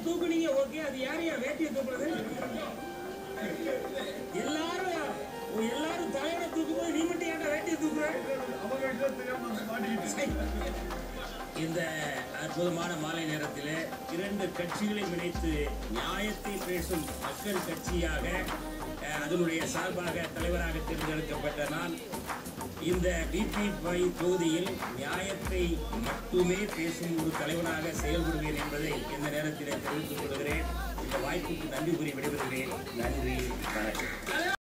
தூக்குனீங்க okay அது யாரையா வேட்டியை தூக்குறது எல்லாரும் எல்லாரும் தலைவரை தூக்கும்போது நீ மட்டும் ஏன்டா வேட்டியை தூக்குற இந்த அற்புதமான மாலை நேரத்தில் இரண்டு கட்சிகளை இணைத்து நியாயத்தை பேசும் மக்கள் கட்சியாக அஹ், அதனுடைய சார்பாக தலைவராக தேர்ந்தெடுக்கப்பட்ட நான் இந்த பிபி பை தொகுதியில் நியாயத்தை மட்டுமே பேசும் ஒரு தலைவனாக செயல்படுவேன் என்பதை இந்த நேரத்தில் தெரிவித்துக் கொள்கிறேன் இந்த வாய்ப்புக்கு நன்றி கூறி விடைபெறுகிறேன் நன்றி வணக்கம்